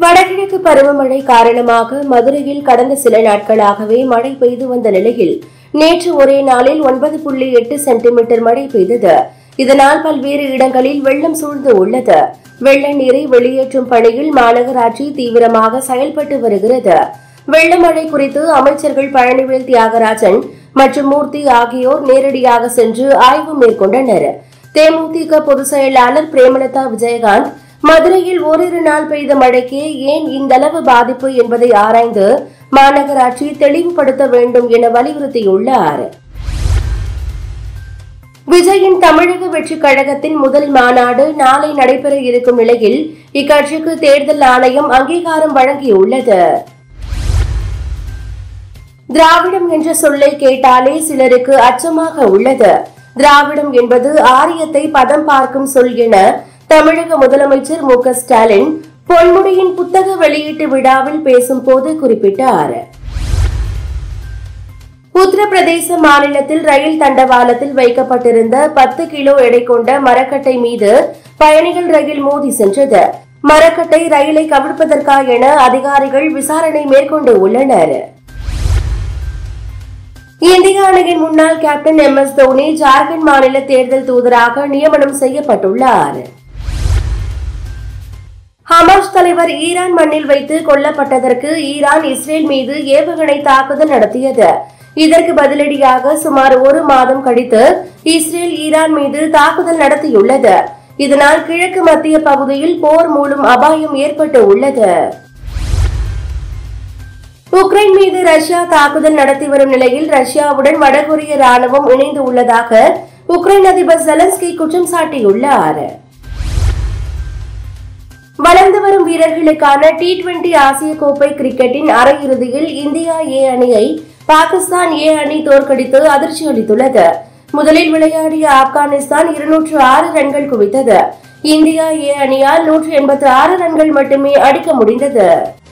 வடகிழக்கு பருவமழை காரணமாக மதுரையில் கடந்த சில நாட்களாகவே மழை பெய்து வந்த நிலையில் நேற்று ஒரே நாளில் ஒன்பது புள்ளி எட்டு சென்டிமீட்டர் மழை பெய்தது இதனால் பல்வேறு இடங்களில் வெள்ளம் சூழ்ந்து உள்ளது வெள்ள நீரை வெளியேற்றும் பணியில் மாநகராட்சி தீவிரமாக செயல்பட்டு வருகிறது வெள்ள மழை குறித்து அமைச்சர்கள் பழனிவேல் தியாகராஜன் மற்றும் மூர்த்தி ஆகியோர் நேரடியாக சென்று ஆய்வு மேற்கொண்டனர் தேமுதிக பொதுச் செயலாளர் பிரேமலதா விஜயகாந்த் மதுரையில் ஓரிரு நாள் பெய்த மழைக்கே ஏன் இந்தளவு பாதிப்பு என்பதை ஆராய்ந்து மாநகராட்சி தெளிவுபடுத்த வேண்டும் என வலியுறுத்தியுள்ளார் விஜயின் தமிழக வெற்றிக் கழகத்தின் முதல் மாநாடு நாளை நடைபெற இருக்கும் நிலையில் இக்கட்சிக்கு தேர்தல் ஆணையம் அங்கீகாரம் வழங்கியுள்ளது திராவிடம் என்ற சொல்லை கேட்டாலே சிலருக்கு அச்சமாக உள்ளது திராவிடம் என்பது ஆரியத்தை பதம் பார்க்கும் சொல் என தமிழக முதலமைச்சர் மு க ஸ்டாலின் பொன்முடியின் புத்தக வெளியீட்டு விழாவில் பேசும்போது குறிப்பிட்டார் உத்தரப்பிரதேச மாநிலத்தில் ரயில் தண்டவாளத்தில் வைக்கப்பட்டிருந்த பத்து கிலோ எடை கொண்ட மரக்கட்டை மீது பயணிகள் ரயில் மோதி சென்றது மரக்கட்டை ரயிலை கவிழ்ப்பதற்கா என அதிகாரிகள் விசாரணை மேற்கொண்டு உள்ளனர் இந்திய அணியின் முன்னாள் captain M S Dhoni Jharkhand மாநில தேர்தல் தூதராக நியமனம் செய்யப்பட்டுள்ளார் ஹமாஸ் தலைவர் ஈரான் மண்ணில் வைத்து கொல்லப்பட்டதற்கு ஈரான் இஸ்ரேல் மீது ஏவுகணை தாக்குதல் நடத்தியது இதற்கு பதிலடியாக சுமார் ஒரு மாதம் கழித்து இஸ்ரேல் ஈரான் மீது தாக்குதல் நடத்தியுள்ளது இதனால் கிழக்கு மத்திய பகுதியில் போர் மூலம் அபாயம் ஏற்பட்டு உள்ளது உக்ரைன் மீது ரஷ்யா தாக்குதல் நடத்தி வரும் நிலையில் ரஷ்யாவுடன் வடகொரிய ராணுவம் இணைந்து உள்ளதாக உக்ரைன் அதிபர் செலன்ஸ்கி குற்றம் சாட்டியுள்ளார் வளர்ந்து வரும் வீரர்களுக்கான டி டுவெண்டி ஆசிய கோப்பை கிரிக்கெட்டின் அரையிறுதியில் இந்தியா ஏ அணியை பாகிஸ்தான் ஏ அணி தோற்கடித்து அதிர்ச்சி அளித்துள்ளது முதலில் விளையாடிய ஆப்கானிஸ்தான் இருநூற்று ஆறு ரன்கள் குவித்தது இந்தியா ஏ அணியால் நூற்று எண்பத்தி ஆறு ரன்கள் மட்டுமே அடிக்க முடிந்தது